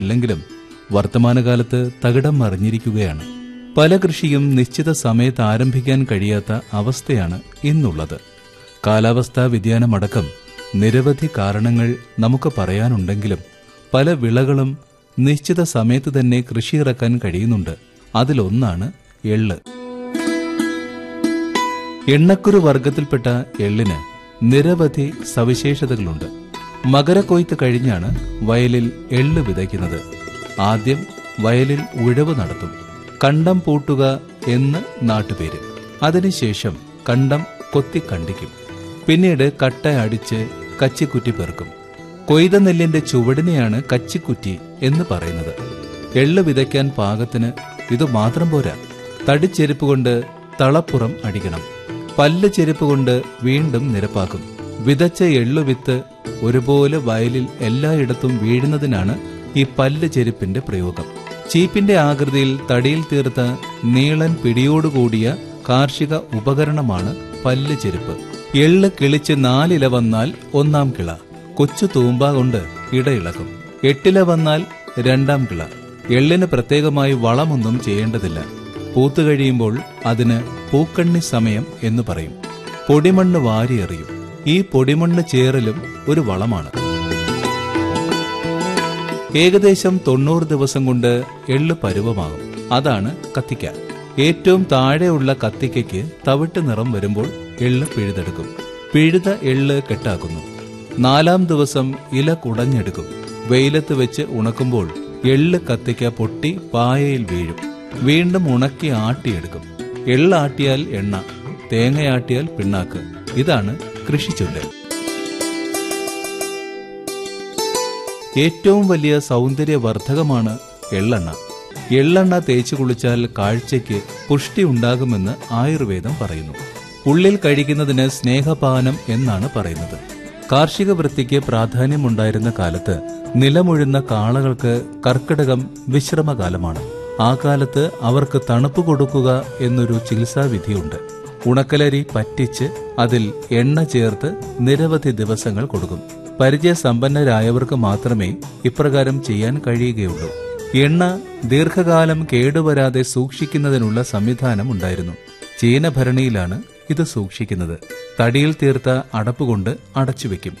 ഇല്ലെങ്കിലും വർത്തമാനകാലത്ത് തകിടം മറിഞ്ഞിരിക്കുകയാണ് പല കൃഷിയും നിശ്ചിത സമയത്ത് ആരംഭിക്കാൻ കഴിയാത്ത അവസ്ഥയാണ് ഇന്നുള്ളത് കാലാവസ്ഥാ വ്യതിയാനമടക്കം നിരവധി കാരണങ്ങൾ നമുക്ക് പറയാനുണ്ടെങ്കിലും പല വിളകളും നിശ്ചിത സമയത്ത് തന്നെ കൃഷിയിറക്കാൻ കഴിയുന്നുണ്ട് അതിലൊന്നാണ് എള്ള് എണ്ണക്കുരു വർഗത്തിൽപ്പെട്ട എള്ളിന് നിരവധി സവിശേഷതകളുണ്ട് മകരക്കൊയ്ത്ത് കഴിഞ്ഞാണ് വയലിൽ എള്ള് വിതയ്ക്കുന്നത് ആദ്യം വയലിൽ ഉഴവ് നടത്തും കണ്ടം പൂട്ടുക എന്ന് നാട്ടുപേര് അതിനുശേഷം കണ്ടം കൊത്തിക്കണ്ടിക്കും പിന്നീട് കട്ട അടിച്ച് കച്ചിക്കുറ്റി പെറുക്കും കൊയ്ത നെല്ലിന്റെ ചുവടിനെയാണ് കച്ചിക്കുറ്റി എന്ന് പറയുന്നത് എള്ള് വിതയ്ക്കാൻ പാകത്തിന് ഇത് മാത്രം പോരാ തടിച്ചെരുപ്പ് കൊണ്ട് തളപ്പുറം അടിക്കണം പല്ല് ചെരുപ്പ് കൊണ്ട് വീണ്ടും നിരപ്പാക്കും വിതച്ച എള്ളുവിത്ത് ഒരുപോലെ വയലിൽ എല്ലായിടത്തും വീഴുന്നതിനാണ് ഈ പല്ല് ചെരുപ്പിന്റെ പ്രയോഗം ചീപ്പിന്റെ ആകൃതിയിൽ തടിയിൽ തീർത്ത നീളൻ പിടിയോടുകൂടിയ കാർഷിക ഉപകരണമാണ് പല്ല് ചെരുപ്പ് എള്ള് കിളിച്ച് നാലില വന്നാൽ ഒന്നാം കിള കൊച്ചു തൂമ്പ കൊണ്ട് ഇടയിളക്കും എട്ടില വന്നാൽ രണ്ടാം കിള എള്ളിന് പ്രത്യേകമായി വളമൊന്നും ചെയ്യേണ്ടതില്ല പൂത്തു കഴിയുമ്പോൾ അതിന് പൂക്കണ്ണി സമയം എന്ന് പറയും പൊടിമണ്ണ് വാരിയെറിയും ഈ പൊടിമണ്ണ് ചേറലും ഒരു വളമാണ് ഏകദേശം തൊണ്ണൂറ് ദിവസം കൊണ്ട് എള്ള് പരുവമാകും അതാണ് കത്തിക്ക ഏറ്റവും താഴെയുള്ള കത്തിക്കയ്ക്ക് തവിട്ട് നിറം വരുമ്പോൾ എള്ള് പിഴുതെടുക്കും പിഴുത എള്ള് കെട്ടാക്കുന്നു നാലാം ദിവസം ഇല കുടഞ്ഞെടുക്കും വെയിലത്ത് വെച്ച് ഉണക്കുമ്പോൾ എള്ള് കത്തിക്ക പൊട്ടി പായയിൽ വീഴും വീണ്ടും ഉണക്കി ആട്ടിയെടുക്കും എള്ളാട്ടിയാൽ എണ്ണ തേങ്ങയാട്ടിയാൽ പിണ്ണാക്ക് ഇതാണ് കൃഷിച്ചൊല്ല് ഏറ്റവും വലിയ സൗന്ദര്യവർദ്ധകമാണ് എള്ളെണ്ണ എള്ളെണ്ണ തേച്ചു കുളിച്ചാൽ കാഴ്ചയ്ക്ക് പുഷ്ടി ഉണ്ടാകുമെന്ന് ആയുർവേദം പറയുന്നു ഉള്ളിൽ കഴിക്കുന്നതിന് സ്നേഹപാനം എന്നാണ് പറയുന്നത് കാർഷിക വൃത്തിക്ക് പ്രാധാന്യമുണ്ടായിരുന്ന കാലത്ത് നിലമുഴുന്ന കാളകൾക്ക് കർക്കിടകം വിശ്രമകാലമാണ് ആ കാലത്ത് അവർക്ക് തണുപ്പ് കൊടുക്കുക എന്നൊരു ചികിത്സാവിധിയുണ്ട് ഉണക്കലരി പറ്റിച്ച് അതിൽ എണ്ണ ചേർത്ത് നിരവധി ദിവസങ്ങൾ കൊടുക്കും പരിചയസമ്പന്നരായവർക്ക് മാത്രമേ ഇപ്രകാരം ചെയ്യാൻ കഴിയുകയുള്ളൂ എണ്ണ ദീർഘകാലം കേടുവരാതെ സൂക്ഷിക്കുന്നതിനുള്ള സംവിധാനം ഉണ്ടായിരുന്നു ചീനഭരണിയിലാണ് ഇത് സൂക്ഷിക്കുന്നത് തടിയിൽ തീർത്ത അടപ്പുകൊണ്ട് അടച്ചുവെക്കും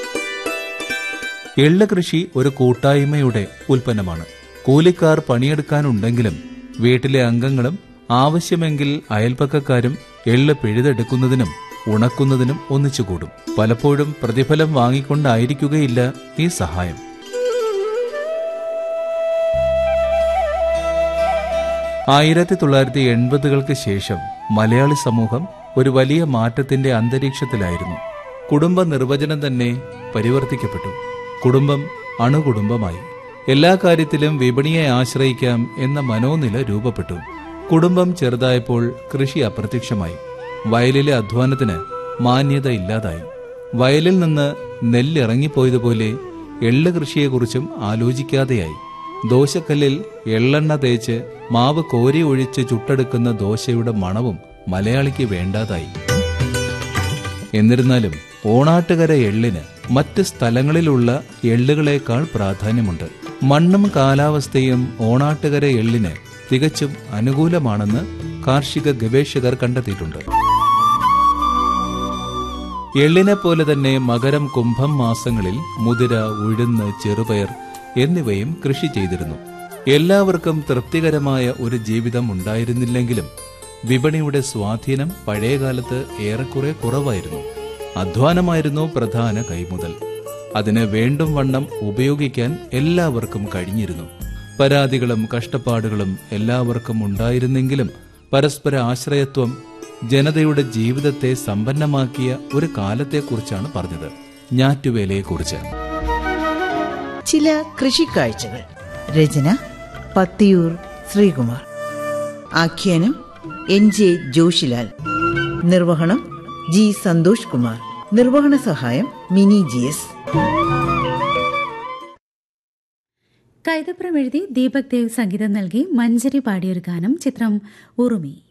എള്ള് കൃഷി ഒരു കൂട്ടായ്മയുടെ ഉൽപ്പന്നമാണ് കൂലിക്കാർ പണിയെടുക്കാനുണ്ടെങ്കിലും വീട്ടിലെ അംഗങ്ങളും ആവശ്യമെങ്കിൽ അയൽപ്പക്കക്കാരും എള്ള് പിഴുതെടുക്കുന്നതിനും ഉണക്കുന്നതിനും ഒന്നിച്ചുകൂടും പലപ്പോഴും പ്രതിഫലം വാങ്ങിക്കൊണ്ടായിരിക്കുകയില്ല ഈ സഹായം ആയിരത്തി തൊള്ളായിരത്തി എൺപതുകൾക്ക് ശേഷം മലയാളി സമൂഹം ഒരു വലിയ മാറ്റത്തിന്റെ അന്തരീക്ഷത്തിലായിരുന്നു കുടുംബ നിർവചനം തന്നെ പരിവർത്തിക്കപ്പെട്ടു കുടുംബം അണുകുടുംബമായി എല്ലാ കാര്യത്തിലും വിപണിയെ ആശ്രയിക്കാം എന്ന മനോനില രൂപപ്പെട്ടു കുടുംബം ചെറുതായപ്പോൾ കൃഷി അപ്രത്യക്ഷമായി വയലിലെ അധ്വാനത്തിന് മാന്യത ഇല്ലാതായി വയലിൽ നിന്ന് നെല്ലിറങ്ങിപ്പോയതുപോലെ എള്ള് കൃഷിയെക്കുറിച്ചും ആലോചിക്കാതെയായി ദോശക്കല്ലിൽ എള്ളെണ്ണ തേച്ച് മാവ് കോരി ഒഴിച്ച് ചുട്ടെടുക്കുന്ന ദോശയുടെ മണവും മലയാളിക്ക് വേണ്ടാതായി എന്നിരുന്നാലും ഓണാട്ടുകര എള്ളിന് മറ്റ് സ്ഥലങ്ങളിലുള്ള എള്ളുകളേക്കാൾ പ്രാധാന്യമുണ്ട് മണ്ണും കാലാവസ്ഥയും ഓണാട്ടുകര എള്ളിന് തികച്ചും അനുകൂലമാണെന്ന് കാർഷിക ഗവേഷകർ കണ്ടെത്തിയിട്ടുണ്ട് എള്ളിനെ പോലെ തന്നെ മകരം കുംഭം മാസങ്ങളിൽ മുതിര ഉഴുന്ന് ചെറുപയർ എന്നിവയും കൃഷി ചെയ്തിരുന്നു എല്ലാവർക്കും തൃപ്തികരമായ ഒരു ജീവിതം ഉണ്ടായിരുന്നില്ലെങ്കിലും വിപണിയുടെ സ്വാധീനം പഴയകാലത്ത് ഏറെക്കുറെ കുറവായിരുന്നു അധ്വാനമായിരുന്നു പ്രധാന കൈമുതൽ അതിന് വേണ്ടും വണ്ണം ഉപയോഗിക്കാൻ എല്ലാവർക്കും കഴിഞ്ഞിരുന്നു പരാതികളും കഷ്ടപ്പാടുകളും എല്ലാവർക്കും ഉണ്ടായിരുന്നെങ്കിലും പരസ്പര ആശ്രയത്വം ജനതയുടെ ജീവിതത്തെ സമ്പന്നമാക്കിയ ഒരു കാലത്തെക്കുറിച്ചാണ് പറഞ്ഞത് ഞാറ്റുവേലയെക്കുറിച്ച് ചില കൃഷിക്കാഴ്ചകൾ രചന പത്തിയൂർ ശ്രീകുമാർ ആഖ്യാനം എൻ ജെ ജോഷിലാൽ നിർവഹണം ജി സന്തോഷ് കുമാർ നിർവഹണ സഹായം മിനി ജി എസ് കൈതപ്രം എഴുതി ദീപക് ദേവ് സംഗീതം നൽകി മഞ്ചരി പാടിയൊരു ഗാനം ചിത്രം ഉറുമി